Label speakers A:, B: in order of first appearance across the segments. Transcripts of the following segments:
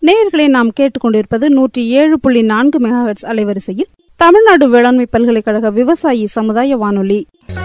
A: நேயர்களை நாம் கேட்டுக்கொண்டிருப்பது நூற்றி ஏழு புள்ளி நான்கு மெகாஹெட்ஸ் அலைவரிசையில் தமிழ்நாடு வேளாண்மை பல்கலைக்கழக விவசாயி சமுதாய வானொலி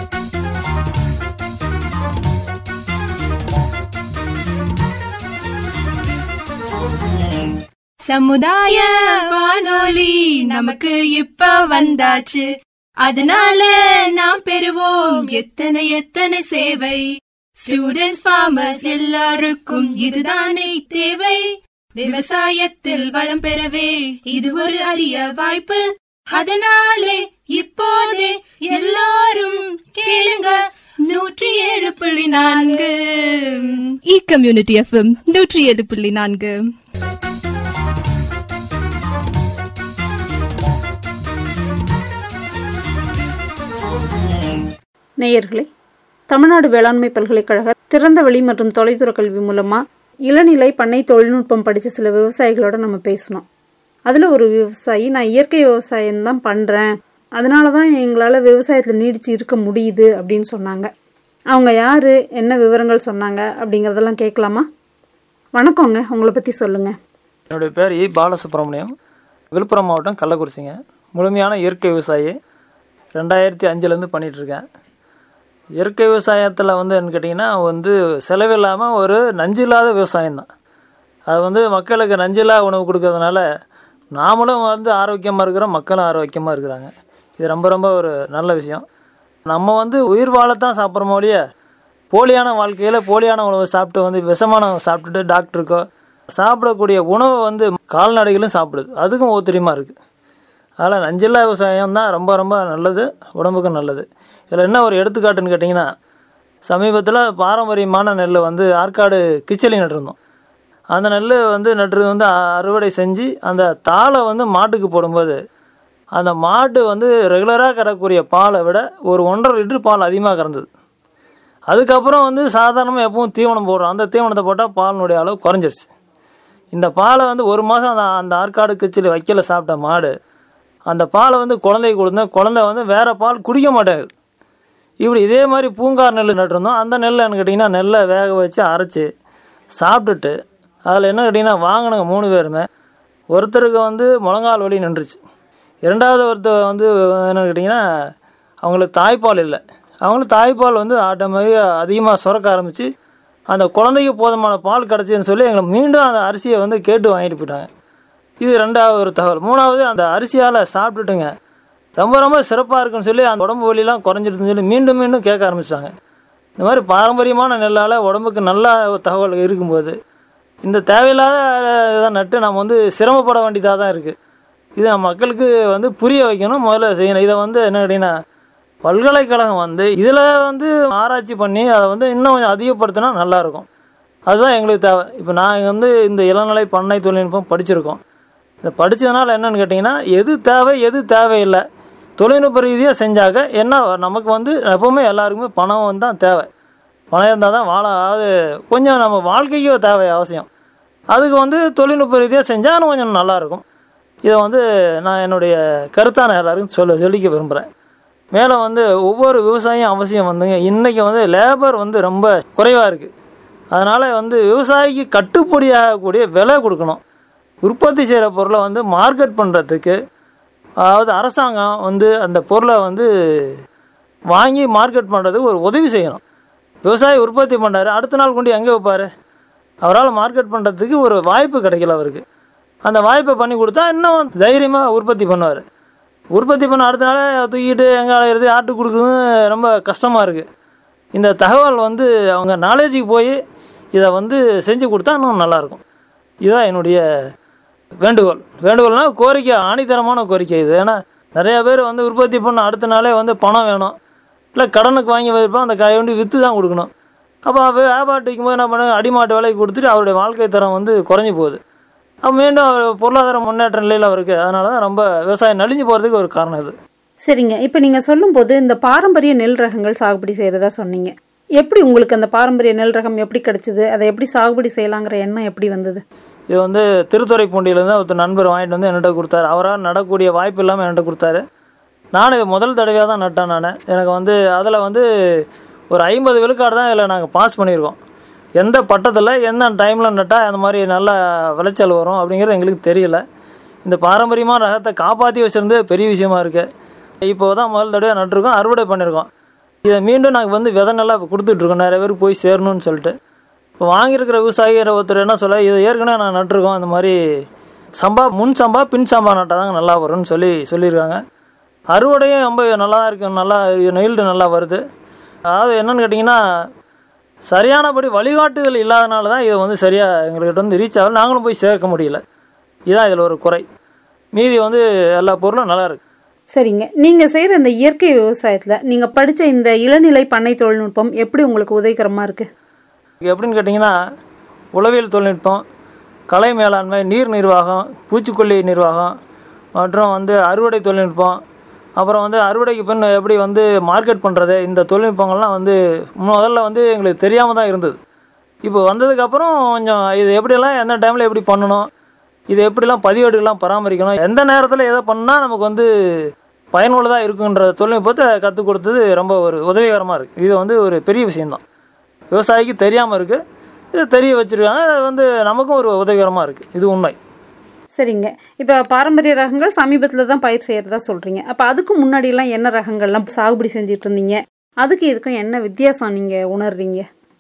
B: சமுதாய வானொலி நமக்கு இப்ப வந்தாச்சு அதனால நாம் பெறுவோம் எத்தனை எத்தனை சேவை ஸ்டூடெண்ட்ஸ் ஃபார்மர்ஸ் எல்லாருக்கும் இதுதானே தேவை விவசாயத்தில் வளம் பெறவே இது ஒரு அரிய வாய்ப்பு அதனாலே இப்போதே எல்லாரும் கேளுங்க நூற்றி ஏழு புள்ளி நான்கு இ கம்யூனிட்டி எஃப்எம் நூற்றி ஏழு புள்ளி நான்கு
A: நேயர்களே தமிழ்நாடு வேளாண்மை பல்கலைக்கழக திறந்த வெளி மற்றும் தொலைதூர கல்வி மூலமா இளநிலை பண்ணை தொழில்நுட்பம் படித்த சில விவசாயிகளோட நம்ம பேசணும் அதில் ஒரு விவசாயி நான் இயற்கை விவசாயம் தான் பண்ணுறேன் அதனால தான் எங்களால் விவசாயத்தில் நீடிச்சு இருக்க முடியுது அப்படின்னு சொன்னாங்க அவங்க யார் என்ன விவரங்கள் சொன்னாங்க அப்படிங்கிறதெல்லாம் கேட்கலாமா வணக்கங்க உங்களை பற்றி சொல்லுங்கள்
C: என்னுடைய பேர் இ பாலசுப்ரமணியம் விழுப்புரம் மாவட்டம் கள்ளக்குறிச்சிங்க முழுமையான இயற்கை விவசாயி ரெண்டாயிரத்தி அஞ்சுலேருந்து பண்ணிகிட்ருக்கேன் இயற்கை விவசாயத்தில் வந்து என்ன கேட்டிங்கன்னா வந்து செலவில்லாமல் ஒரு நஞ்சு இல்லாத விவசாயம் தான் அது வந்து மக்களுக்கு நஞ்சில்லா உணவு கொடுக்கறதுனால நாமளும் வந்து ஆரோக்கியமாக இருக்கிறோம் மக்களும் ஆரோக்கியமாக இருக்கிறாங்க இது ரொம்ப ரொம்ப ஒரு நல்ல விஷயம் நம்ம வந்து உயிர் வாழத்தான் சாப்பிட்றோமோ ஒழிய போலியான வாழ்க்கையில் போலியான உணவை சாப்பிட்டு வந்து விஷமான உணவை சாப்பிட்டுட்டு டாக்டருக்கோ சாப்பிடக்கூடிய உணவை வந்து கால்நடைகளும் சாப்பிடுது அதுக்கும் ஒத்துரியமாக இருக்குது அதனால் நஞ்சில்லா விவசாயம் தான் ரொம்ப ரொம்ப நல்லது உடம்புக்கும் நல்லது இதில் என்ன ஒரு எடுத்துக்காட்டுன்னு கேட்டிங்கன்னா சமீபத்தில் பாரம்பரியமான நெல் வந்து ஆற்காடு கிச்சலி நட்டிருந்தோம் அந்த நெல் வந்து நட்டுறது வந்து அறுவடை செஞ்சு அந்த தாளை வந்து மாட்டுக்கு போடும்போது அந்த மாடு வந்து ரெகுலராக கறக்கூடிய பாலை விட ஒரு ஒன்றரை லிட்டர் பால் அதிகமாக கறந்தது அதுக்கப்புறம் வந்து சாதாரணமாக எப்பவும் தீவனம் போடுறோம் அந்த தீவனத்தை போட்டால் பாலினுடைய அளவு குறைஞ்சிருச்சு இந்த பாலை வந்து ஒரு மாதம் அந்த அந்த ஆற்காடு கிச்சில் வைக்கல சாப்பிட்ட மாடு அந்த பாலை வந்து குழந்தைக்கு கொடுத்தா குழந்தை வந்து வேறு பால் குடிக்க மாட்டேங்குது இப்படி இதே மாதிரி பூங்கார் நெல் நட்டிருந்தோம் அந்த நெல் என்ன கேட்டிங்கன்னா நெல்லை வேக வச்சு அரைச்சி சாப்பிட்டுட்டு அதில் என்ன கேட்டிங்கன்னா வாங்கினவங்க மூணு பேருமே ஒருத்தருக்கு வந்து முழங்கால் வலி நின்றுச்சு இரண்டாவது ஒருத்தர் வந்து என்ன கேட்டிங்கன்னா அவங்களுக்கு தாய்ப்பால் இல்லை அவங்களுக்கு தாய்ப்பால் வந்து ஆட்டோமேட்டிக்காக அதிகமாக சுரக்க ஆரம்பித்து அந்த குழந்தைக்கு போதுமான பால் கிடச்சின்னு சொல்லி எங்களை மீண்டும் அந்த அரிசியை வந்து கேட்டு வாங்கிட்டு போயிட்டாங்க இது ரெண்டாவது ஒரு தகவல் மூணாவது அந்த அரிசியால் சாப்பிட்டுட்டுங்க ரொம்ப ரொம்ப சிறப்பாக இருக்குன்னு சொல்லி அந்த உடம்பு வலிலாம் குறைஞ்சிருதுன்னு சொல்லி மீண்டும் மீண்டும் கேட்க ஆரம்பிச்சிட்டாங்க இந்த மாதிரி பாரம்பரியமான நெல்லால் உடம்புக்கு நல்ல ஒரு தகவல் இருக்கும்போது இந்த தேவையில்லாத இதை நட்டு நம்ம வந்து சிரமப்பட வேண்டியதாக தான் இருக்குது இது நம்ம மக்களுக்கு வந்து புரிய வைக்கணும் முதல்ல செய்யணும் இதை வந்து என்ன கேட்டிங்கன்னா பல்கலைக்கழகம் வந்து இதில் வந்து ஆராய்ச்சி பண்ணி அதை வந்து இன்னும் கொஞ்சம் அதிகப்படுத்தினா நல்லாயிருக்கும் அதுதான் எங்களுக்கு தேவை இப்போ நான் வந்து இந்த இளநிலை பண்ணை தொழில்நுட்பம் படிச்சிருக்கோம் இதை படித்ததுனால என்னென்னு கேட்டிங்கன்னா எது தேவை எது தேவையில்லை தொழில்நுட்ப ரீதியாக செஞ்சாக்க என்ன நமக்கு வந்து எப்போவுமே எல்லாருக்குமே பணம் வந்து தான் தேவை பணம் இருந்தால் தான் வாழ அதாவது கொஞ்சம் நம்ம வாழ்க்கைக்கு தேவை அவசியம் அதுக்கு வந்து தொழில்நுட்ப ரீதியாக செஞ்சால் இன்னும் கொஞ்சம் நல்லாயிருக்கும் இதை வந்து நான் என்னுடைய கருத்தாக நான் எல்லாருக்கும் சொல்ல சொல்லிக்க விரும்புகிறேன் மேலும் வந்து ஒவ்வொரு விவசாயம் அவசியம் வந்துங்க இன்றைக்கி வந்து லேபர் வந்து ரொம்ப குறைவாக இருக்குது அதனால் வந்து விவசாயிக்கு கட்டுப்படியாகக்கூடிய விலை கொடுக்கணும் உற்பத்தி செய்கிற பொருளை வந்து மார்க்கெட் பண்ணுறதுக்கு அதாவது அரசாங்கம் வந்து அந்த பொருளை வந்து வாங்கி மார்க்கெட் பண்ணுறதுக்கு ஒரு உதவி செய்யணும் விவசாயி உற்பத்தி பண்ணார் அடுத்த நாள் கொண்டு எங்கே வைப்பார் அவரால் மார்க்கெட் பண்ணுறதுக்கு ஒரு வாய்ப்பு கிடைக்கல அவருக்கு அந்த வாய்ப்பை பண்ணி கொடுத்தா இன்னும் தைரியமாக உற்பத்தி பண்ணுவார் உற்பத்தி பண்ண அடுத்த நாளே தூக்கிட்டு எங்கே அலையிறது ஆட்டு கொடுக்குறது ரொம்ப கஷ்டமாக இருக்குது இந்த தகவல் வந்து அவங்க நாலேஜுக்கு போய் இதை வந்து செஞ்சு கொடுத்தா இன்னும் நல்லாயிருக்கும் இதுதான் என்னுடைய வேண்டுகோள் வேண்டுகோள்னா கோரிக்கை ஆணித்தரமான கோரிக்கை இது ஏன்னா நிறையா பேர் வந்து உற்பத்தி பண்ண அடுத்த நாளே வந்து பணம் வேணும் இல்லை கடனுக்கு வாங்கி வைப்போம் அந்த காயை வந்து விற்று தான் கொடுக்கணும் அப்போ வியாபாரத்து வைக்கும்போது என்ன பண்ணுங்க அடிமாட்டு விலைக்கு கொடுத்துட்டு அவருடைய வாழ்க்கை தரம் வந்து குறைஞ்சி போகுது அப்போ மீண்டும் அவர் பொருளாதார முன்னேற்ற நிலையில் இருக்குது அதனால தான் ரொம்ப விவசாயம் நலிஞ்சு போகிறதுக்கு ஒரு காரணம் இது
A: சரிங்க இப்போ நீங்கள் சொல்லும்போது இந்த பாரம்பரிய நெல் ரகங்கள் சாகுபடி செய்கிறதா சொன்னீங்க எப்படி உங்களுக்கு அந்த பாரம்பரிய நெல் ரகம் எப்படி கிடைச்சிது அதை எப்படி சாகுபடி செய்யலாங்கிற எண்ணம் எப்படி வந்தது
C: இது வந்து திருத்துறைப்பூண்டியிலேருந்து ஒருத்தர் நண்பர் வாங்கிட்டு வந்து என்கிட்ட கொடுத்தாரு அவராக நடக்கூடிய வாய்ப்பு இல்லாமல் என்கிட்ட கொடுத்தாரு நான் இது முதல் தடவையாக தான் நட்டேன் நான் எனக்கு வந்து அதில் வந்து ஒரு ஐம்பது விழுக்காடு தான் இதில் நாங்கள் பாஸ் பண்ணியிருக்கோம் எந்த பட்டத்தில் எந்த டைமில் நட்டால் அந்த மாதிரி நல்ல விளைச்சல் வரும் அப்படிங்கிறது எங்களுக்கு தெரியல இந்த பாரம்பரியமான ரகத்தை காப்பாற்றி வச்சுருந்து பெரிய விஷயமா இருக்குது இப்போ தான் முதல் தடவை நட்டிருக்கோம் அறுவடை பண்ணியிருக்கோம் இதை மீண்டும் நாங்கள் வந்து விதை நல்லா கொடுத்துட்ருக்கோம் நிறைய பேருக்கு போய் சேரணும்னு சொல்லிட்டு இப்போ வாங்கியிருக்கிற விவசாயி ஒருத்தர் என்ன சொல்ல இதை ஏற்கனவே நான் நட்டிருக்கோம் அந்த மாதிரி சம்பா முன் சம்பா பின் சம்பா நட்டால் தாங்க நல்லா வரும்னு சொல்லி சொல்லியிருக்காங்க அறுவடையும் ரொம்ப நல்லா தான் இருக்கு நல்லா நெல்டு நல்லா வருது அதாவது என்னன்னு கேட்டிங்கன்னா சரியானபடி வழிகாட்டுதல் இல்லாதனால தான் இது வந்து சரியாக எங்கள்கிட்ட வந்து ரீச் ஆகல நாங்களும் போய் சேர்க்க முடியல இதுதான் இதில் ஒரு குறை மீதி வந்து எல்லா பொருளும் நல்லா இருக்கு
A: சரிங்க நீங்கள் செய்கிற இந்த இயற்கை விவசாயத்தில் நீங்கள் படித்த இந்த இளநிலை பண்ணை தொழில்நுட்பம் எப்படி உங்களுக்கு உதவிகரமாக இருக்குது
C: எப்படின்னு கேட்டிங்கன்னா உளவியல் தொழில்நுட்பம் கலை மேலாண்மை நீர் நிர்வாகம் பூச்சிக்கொல்லி நிர்வாகம் மற்றும் வந்து அறுவடை தொழில்நுட்பம் அப்புறம் வந்து அறுவடைக்கு பின் எப்படி வந்து மார்க்கெட் பண்ணுறது இந்த தொழில்நுட்பங்கள்லாம் வந்து முதல்ல வந்து எங்களுக்கு தெரியாமல் தான் இருந்தது இப்போ வந்ததுக்கப்புறம் கொஞ்சம் இது எப்படியெல்லாம் எந்த டைமில் எப்படி பண்ணணும் இது எப்படிலாம் பதிவேடுகள்லாம் பராமரிக்கணும் எந்த நேரத்தில் எதை பண்ணால் நமக்கு வந்து பயனுள்ளதாக இருக்குன்ற தொழில்நுட்பத்தை கற்றுக் கொடுத்தது ரொம்ப ஒரு உதவிகரமாக இருக்குது இது வந்து ஒரு பெரிய விஷயம்தான் விவசாயிக்கு தெரியாமல் இருக்குது இது தெரிய வச்சுருக்காங்க அது வந்து நமக்கும் ஒரு உதவிகரமாக இருக்குது இது உண்மை
A: சரிங்க இப்போ பாரம்பரிய ரகங்கள் சமீபத்தில் தான் பயிர் செய்கிறதா சொல்கிறீங்க அப்போ அதுக்கு முன்னாடிலாம் என்ன ரகங்கள்லாம் சாகுபடி செஞ்சுட்டு இருந்தீங்க அதுக்கு இதுக்கும் என்ன வித்தியாசம் நீங்கள் உணர்றீங்க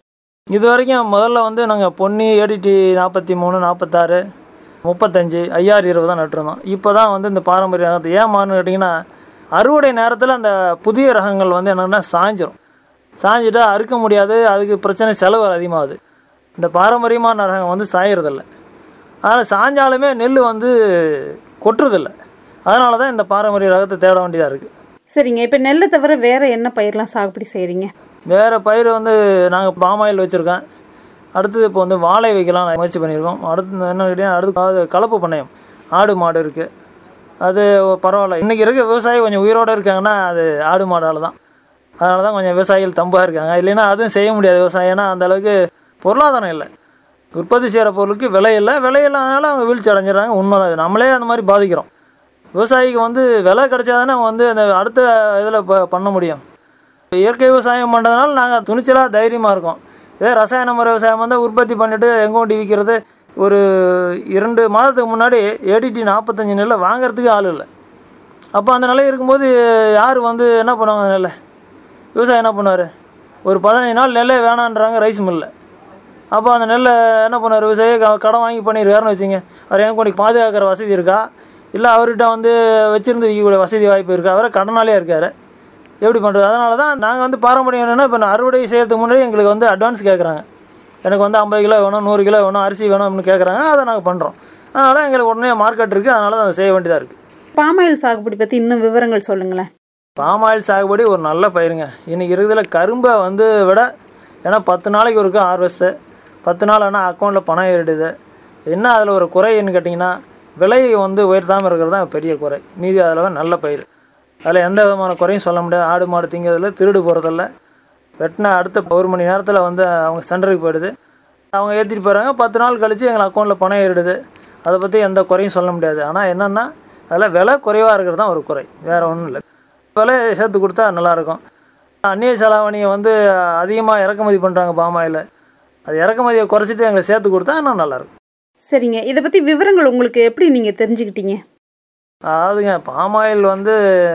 C: இது வரைக்கும் முதல்ல வந்து நாங்கள் பொன்னி ஏடிடி நாற்பத்தி மூணு நாற்பத்தாறு முப்பத்தஞ்சு ஐயாறு இருபது தான் நட்டுருந்தோம் இப்போ தான் வந்து இந்த பாரம்பரிய ரகத்தை ஏன் மாறுன்னு கேட்டிங்கன்னா அறுவடை நேரத்தில் அந்த புதிய ரகங்கள் வந்து என்னென்னா சாஞ்சிரும் சாஞ்சிட்டா அறுக்க முடியாது அதுக்கு பிரச்சனை செலவு அதிகமாகுது இந்த பாரம்பரியமான ரகம் வந்து சாயறதில்ல அதனால் சாஞ்சாலுமே நெல் வந்து கொட்டுறதில்ல அதனால தான் இந்த பாரம்பரிய ரகத்தை தேட வேண்டியதாக இருக்குது
A: சரிங்க இப்போ நெல்லை தவிர வேறு என்ன பயிர்லாம் சாகுபடி செய்கிறீங்க
C: வேறு பயிர் வந்து நாங்கள் பாமாயில் வச்சுருக்கேன் அடுத்தது இப்போ வந்து வாழை வைக்கலாம் முயற்சி பண்ணியிருக்கோம் அடுத்து என்ன கேட்டீங்கன்னா அடுத்து அது கலப்பு பண்ணையம் ஆடு மாடு இருக்குது அது பரவாயில்ல இன்றைக்கி இருக்க விவசாயி கொஞ்சம் உயிரோடு இருக்காங்கன்னா அது ஆடு மாடால் தான் அதனால தான் கொஞ்சம் விவசாயிகள் தம்பாக இருக்காங்க இல்லைன்னா அதுவும் செய்ய முடியாது விவசாயம் ஏன்னா அந்த அளவுக்கு பொருளாதாரம் இல்லை உற்பத்தி செய்கிற பொருளுக்கு விலை இல்லை விலை இல்லாதனால அவங்க வீழ்ச்சி அடைஞ்சிடறாங்க உண்மைதான் இது நம்மளே அந்த மாதிரி பாதிக்கிறோம் விவசாயிக்கு வந்து விலை கிடைச்சா தானே அவங்க வந்து அந்த அடுத்த இதில் ப பண்ண முடியும் இயற்கை விவசாயம் பண்ணுறதுனால நாங்கள் துணிச்சலாக தைரியமாக இருக்கோம் இதே ரசாயன முறை விவசாயம் வந்து உற்பத்தி பண்ணிவிட்டு எங்கோண்டி விற்கிறது ஒரு இரண்டு மாதத்துக்கு முன்னாடி ஏடிடி நாற்பத்தஞ்சு நெல்லை வாங்குறதுக்கு ஆள் இல்லை அப்போ அந்த நிலை இருக்கும்போது யார் வந்து என்ன பண்ணுவாங்க நெல்லை விவசாயம் என்ன பண்ணுவார் ஒரு பதினஞ்சு நாள் நெல்லே வேணான்றாங்க ரைஸ் மில்லில் அப்போ அந்த நெல்லை என்ன பண்ணுவார் விவசாயி க- கடன் வாங்கி பண்ணியிருக்காருன்னு வச்சுங்க அவர் என் கொண்டு பாதுகாக்கிற வசதி இருக்கா இல்லை அவர்கிட்ட வந்து வச்சிருந்து விற்கக்கூடிய வசதி வாய்ப்பு இருக்கா அவரை கடனாலே இருக்கார் எப்படி பண்ணுறது அதனால தான் நாங்கள் வந்து பாரம்பரியம் என்னென்னா இப்போ நான் அறுவடை செய்யறதுக்கு முன்னாடி எங்களுக்கு வந்து அட்வான்ஸ் கேட்குறாங்க எனக்கு வந்து ஐம்பது கிலோ வேணும் நூறு கிலோ வேணும் அரிசி வேணும் அப்படின்னு கேட்குறாங்க அதை நாங்கள் பண்ணுறோம் அதனால் எங்களுக்கு உடனே மார்க்கெட் இருக்குது அதனால தான் அதை செய்ய வேண்டியதாக இருக்குது
A: பாமாயில் சாகுபடி பற்றி இன்னும் விவரங்கள் சொல்லுங்களேன்
C: பாமாயில் சாகுபடி ஒரு நல்ல பயிருங்க இன்றைக்கி இருக்கிறதுல கரும்பை வந்து விட ஏன்னா பத்து நாளைக்கு ஒருக்கா ஹார்வெஸ்ட்டு பத்து நாள் ஆனால் அக்கௌண்ட்டில் பணம் ஏறிடுது என்ன அதில் ஒரு குறைன்னு கேட்டிங்கன்னா விலை வந்து உயர்த்தாமல் இருக்கிறது தான் பெரிய குறை மீதி அதில் நல்ல பயிர் அதில் எந்த விதமான குறையும் சொல்ல முடியாது ஆடு மாடு திங்கிறதுல திருடு போகிறதில்ல வெட்டின அடுத்த ஒரு மணி நேரத்தில் வந்து அவங்க சென்டருக்கு போயிடுது அவங்க ஏற்றிட்டு போகிறாங்க பத்து நாள் கழித்து எங்கள் அக்கௌண்ட்டில் பணம் ஏறிடுது அதை பற்றி எந்த குறையும் சொல்ல முடியாது ஆனால் என்னென்னா அதில் விலை குறைவாக இருக்கிறது தான் ஒரு குறை வேறு ஒன்றும் இல்லை விலை சேர்த்து கொடுத்தா நல்லாயிருக்கும் அந்நிய செலாவணியை வந்து அதிகமாக இறக்குமதி பண்ணுறாங்க பாமாயில் அது இறக்குமதியை குறைச்சிட்டு எங்களை சேர்த்து கொடுத்தா இன்னும் நல்லாயிருக்கும்
A: சரிங்க இதை பற்றி விவரங்கள் உங்களுக்கு எப்படி நீங்கள் தெரிஞ்சுக்கிட்டீங்க
C: அதாவதுங்க பாமாயில் வந்து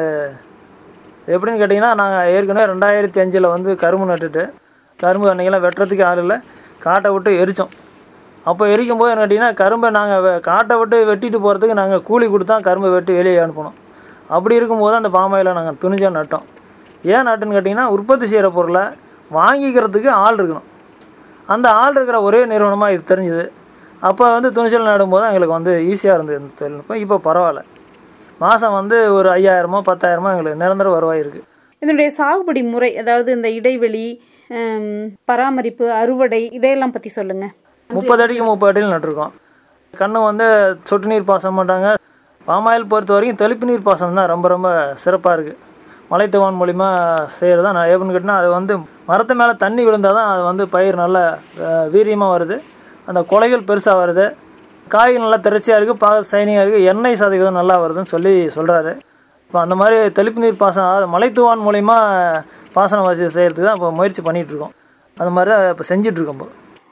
C: எப்படின்னு கேட்டிங்கன்னா நாங்கள் ஏற்கனவே ரெண்டாயிரத்தி அஞ்சில் வந்து கரும்பு நட்டுட்டு கரும்பு அன்னைக்கெல்லாம் வெட்டுறதுக்கு ஆள் இல்லை காட்டை விட்டு எரித்தோம் அப்போ எரிக்கும் போது என்ன கேட்டிங்கன்னா கரும்பை நாங்கள் காட்டை விட்டு வெட்டிட்டு போகிறதுக்கு நாங்கள் கூலி கொடுத்தா கரும்பை வெட்டி வெளியே அனுப்பணும் அப்படி இருக்கும்போது அந்த பாமாயில நாங்கள் துணிஞ்சாக நட்டோம் ஏன் நட்டுன்னு கேட்டிங்கன்னா உற்பத்தி செய்கிற பொருளை வாங்கிக்கிறதுக்கு ஆள் இருக்கணும் அந்த ஆள் இருக்கிற ஒரே நிறுவனமாக இது தெரிஞ்சுது அப்போ வந்து துணிச்சல் நடும்போது எங்களுக்கு வந்து ஈஸியாக இருந்தது இந்த தொழில்நுட்பம் இப்போ பரவாயில்ல மாதம் வந்து ஒரு ஐயாயிரமோ பத்தாயிரமோ எங்களுக்கு நிரந்தர வருவாய் இருக்குது
A: இதனுடைய சாகுபடி முறை அதாவது இந்த இடைவெளி ஹம், பராமரிப்பு அறுவடை இதையெல்லாம் பற்றி சொல்லுங்கள்
C: முப்பது அடிக்கு முப்பது அடியில் நட்டிருக்கோம் கண்ணு வந்து சொட்டு நீர் பாசனம் மாட்டாங்க பாமாயில் பொறுத்த வரைக்கும் தெளிப்பு நீர் பாசனம் தான் ரொம்ப ரொம்ப சிறப்பாக இருக்குது மலைத்தவான் மூலிமா செய்கிறது தான் நான் எப்படின்னு கேட்டினா அது வந்து மரத்து மேலே தண்ணி விழுந்தால் தான் அது வந்து பயிர் நல்ல வீரியமாக வருது அந்த கொலைகள் பெருசாக வருது காய் நல்லா திரட்சியாக இருக்குது பார்க்க சைனிங்காக இருக்குது எண்ணெய் சதவீதம் நல்லா வருதுன்னு சொல்லி சொல்கிறாரு இப்போ அந்த மாதிரி தெளிப்பு நீர் பாசனம் அதாவது மலைத்துவான் மூலிமா பாசன வசதி செய்கிறதுக்கு தான் இப்போ முயற்சி பண்ணிகிட்ருக்கோம் அது மாதிரி தான் இப்போ செஞ்சிட்ருக்கோம் இப்போ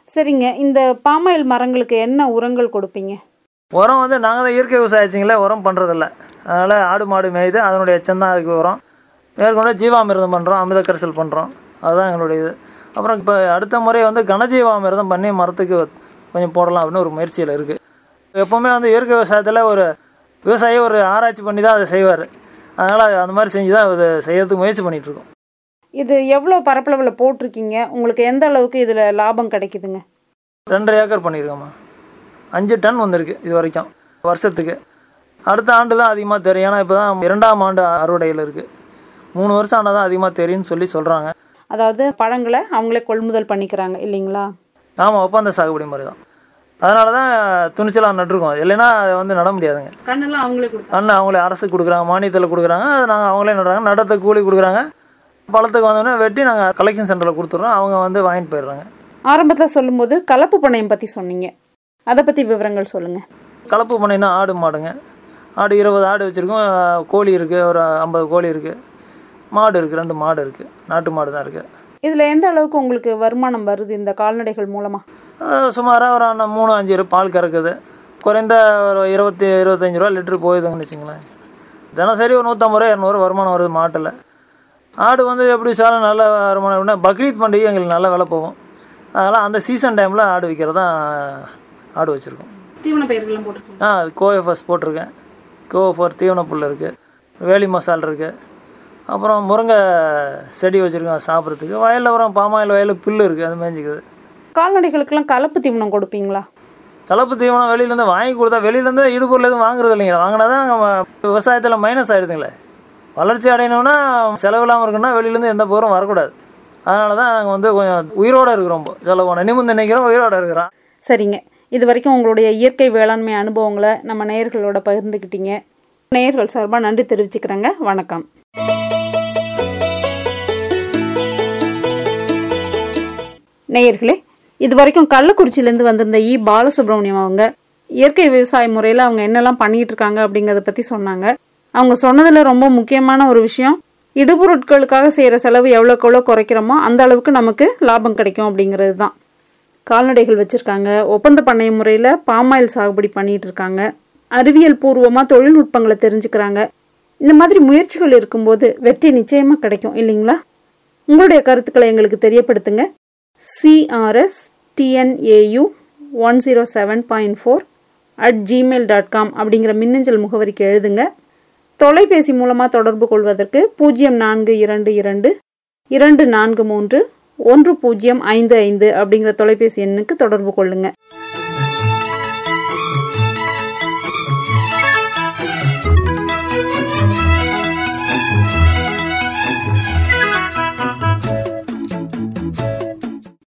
A: சரிங்க இந்த பாமாயில் மரங்களுக்கு என்ன உரங்கள் கொடுப்பீங்க
C: உரம் வந்து நாங்கள் தான் இயற்கை விவசாயிச்சிங்களே உரம் பண்ணுறதில்ல அதனால் ஆடு மாடு மேய்து அதனுடைய எச்சம் தான் அதுக்கு உரம் மேற்கொண்டு ஜீவாமிர்தம் பண்ணுறோம் அமிர்த கரைசல் பண்ணுறோம் அதுதான் எங்களுடைய இது அப்புறம் இப்போ அடுத்த முறை வந்து கனஜீவாமிர்தம் பண்ணி மரத்துக்கு கொஞ்சம் போடலாம் அப்படின்னு ஒரு முயற்சியில் இருக்குது எப்போவுமே வந்து இயற்கை விவசாயத்தில் ஒரு விவசாயி ஒரு ஆராய்ச்சி பண்ணி தான் அதை செய்வார் அதனால் அந்த மாதிரி செஞ்சு தான் இது செய்யறதுக்கு முயற்சி பண்ணிகிட்ருக்கோம்
A: இது எவ்வளோ பரப்பளவில் போட்டிருக்கீங்க உங்களுக்கு எந்த அளவுக்கு இதில் லாபம் கிடைக்குதுங்க
C: ரெண்டரை ஏக்கர் பண்ணியிருக்கோம்மா அஞ்சு டன் வந்திருக்கு இது வரைக்கும் வருஷத்துக்கு அடுத்த ஆண்டு தான் அதிகமாக தெரியும் ஏன்னா இப்போ தான் இரண்டாம் ஆண்டு அறுவடையில் இருக்குது மூணு வருஷம் ஆனால் தான் அதிகமாக தெரியும்னு சொல்லி சொல்கிறாங்க
A: அதாவது பழங்களை அவங்களே கொள்முதல் பண்ணிக்கிறாங்க இல்லைங்களா
C: ஆமாம் ஒப்பந்த சாகுபடி மாதிரி தான் அதனால தான் துணிச்சலாக நட்டுருக்கோம் இல்லைன்னா அதை வந்து நட முடியாதுங்க
A: கண்ணெல்லாம் அவங்களே கொடுத்தாங்க
C: அண்ணன் அவங்களே அரசு கொடுக்குறாங்க மானியத்தில் கொடுக்குறாங்க அதை நாங்கள் அவங்களே நடுறாங்க நடத்த கூலி கொடுக்குறாங்க பழத்துக்கு வந்தோடனே வெட்டி நாங்கள் கலெக்ஷன் சென்டரில் கொடுத்துட்றோம் அவங்க வந்து வாங்கிட்டு போயிடுறாங்க
A: ஆரம்பத்தில் சொல்லும்போது கலப்பு பண்ணையம் பற்றி சொன்னீங்க அதை பற்றி விவரங்கள் சொல்லுங்கள்
C: கலப்பு பண்ணை தான் ஆடு மாடுங்க ஆடு இருபது ஆடு வச்சுருக்கோம் கோழி இருக்குது ஒரு ஐம்பது கோழி இருக்குது மாடு இருக்குது ரெண்டு மாடு இருக்குது நாட்டு மாடு தான் இருக்குது
A: இதில் எந்த அளவுக்கு உங்களுக்கு வருமானம் வருது இந்த கால்நடைகள் மூலமாக
C: சுமாராக ஒரு அண்ணா மூணு அஞ்சு ரூபா பால் கறக்குது குறைந்த ஒரு இருபத்தி இருபத்தஞ்சி ரூபா லிட்ரு போகுதுங்கன்னு வச்சுங்களேன் தினசரி ஒரு நூற்றம்பது ரூபா இரநூறு வருமானம் வருது மாட்டில் ஆடு வந்து எப்படி சாலும் நல்ல வருமானம் எப்படின்னா பக்ரீத் பண்டிகை எங்களுக்கு நல்ல விலை போகும் அதனால் அந்த சீசன் டைமில் ஆடு விற்கிறது தான் ஆடு வச்சுருக்கோம்
A: தீவன பயிர்கள்லாம் போட்டிருக்கீங்க
C: ஆ கோஎஃப்எஸ் போட்டிருக்கேன் கோஎஃபர் தீவன புல் இருக்குது வேலி மசால் இருக்குது அப்புறம் முருங்கை செடி வச்சுருக்கோம் சாப்பிட்றதுக்கு வயலில் அப்புறம் பாமாயில் வயலில் புல் இருக்குது அது மேய்ஞ்சிக்குது
A: கால்நடைகளுக்கெல்லாம் கலப்பு தீவனம் கொடுப்பீங்களா
C: கலப்பு தீவனம் வெளியிலேருந்து வாங்கி கொடுத்தா வெளியிலேருந்து இடுபொருள் எதுவும் வாங்குறது இல்லைங்க வாங்கினா தான் விவசாயத்தில் மைனஸ் ஆகிடுதுங்களே வளர்ச்சி அடையணும்னா செலவு இல்லாமல் இருக்குன்னா வெளியிலேருந்து எந்த பொருளும் வரக்கூடாது அதனால தான் நாங்கள் வந்து கொஞ்சம் உயிரோடு இருக்கிறோம் இப்போ சொல்ல போனால் நிமிந்து நினைக்கிறோம் உயிரோடு இருக்கிறோம்
A: சரிங்க இது வரைக்கும் உங்களுடைய இயற்கை வேளாண்மை அனுபவங்களை நம்ம நேயர்களோட பகிர்ந்துக்கிட்டீங்க நேயர்கள் சார்பாக நன்றி தெரிவிச்சுக்கிறேங்க வணக்கம் நேயர்களே இது வரைக்கும் கள்ளக்குறிச்சியிலேருந்து வந்திருந்த இ பாலசுப்ரமணியம் அவங்க இயற்கை விவசாய முறையில் அவங்க என்னெல்லாம் பண்ணிட்டு இருக்காங்க அப்படிங்கிறத பற்றி சொன்னாங்க அவங்க சொன்னதில் ரொம்ப முக்கியமான ஒரு விஷயம் இடுபொருட்களுக்காக செய்கிற செலவு எவ்வளோக்கு எவ்வளோ குறைக்கிறோமோ அந்த அளவுக்கு நமக்கு லாபம் கிடைக்கும் அப்படிங்கிறது தான் கால்நடைகள் வச்சுருக்காங்க ஒப்பந்த பண்ணை முறையில் பாமாயில் சாகுபடி பண்ணிட்டு இருக்காங்க அறிவியல் பூர்வமாக தொழில்நுட்பங்களை தெரிஞ்சுக்கிறாங்க இந்த மாதிரி முயற்சிகள் இருக்கும்போது வெற்றி நிச்சயமாக கிடைக்கும் இல்லைங்களா உங்களுடைய கருத்துக்களை எங்களுக்கு தெரியப்படுத்துங்க CRS DNAU one zero seven point four at Gmail dot com அப்படிங்கிற மின்னஞ்சல் முகவரிக்கு எழுதுங்க தொலைபேசி மூலமாக தொடர்பு கொள்வதற்கு பூஜ்ஜியம் நான்கு இரண்டு இரண்டு இரண்டு நான்கு மூன்று ஒன்று பூஜ்ஜியம் ஐந்து ஐந்து அப்படிங்கிற தொலைபேசி எண்ணுக்கு தொடர்பு கொள்ளுங்கள்